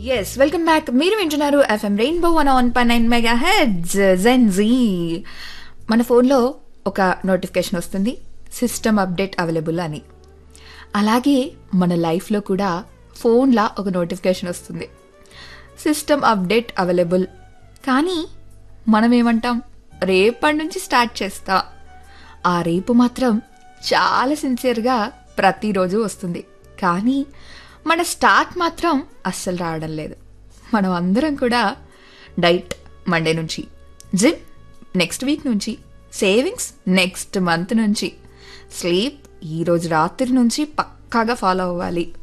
yes welcome back మీరు వింటున్నారు FM rainbow one on pi nine mega heads gen Z మన ఫోన్లో ఒక నోటిఫికేషన్ వస్తుంది సిస్టమ్ అప్డేట్ అవైలబుల్ అని అలాగే మన లైఫ్లో కూడా ఫోన్లా ఒక నోటిఫికేషన్ వస్తుంది సిస్టమ్ అప్డేట్ అవైలబుల్ కానీ మనం ఏమంటాం రేపటి నుంచి స్టార్ట్ చేస్తా ఆ రేపు మాత్రం చాలా సిన్సియర్గా ప్రతిరోజు వస్తుంది కానీ మన స్టార్ట్ మాత్రం అస్సలు రావడం లేదు మనం అందరం కూడా డైట్ మండే నుంచి జిమ్ నెక్స్ట్ వీక్ నుంచి సేవింగ్స్ నెక్స్ట్ మంత్ నుంచి స్లీప్ ఈరోజు రాత్రి నుంచి పక్కాగా ఫాలో అవ్వాలి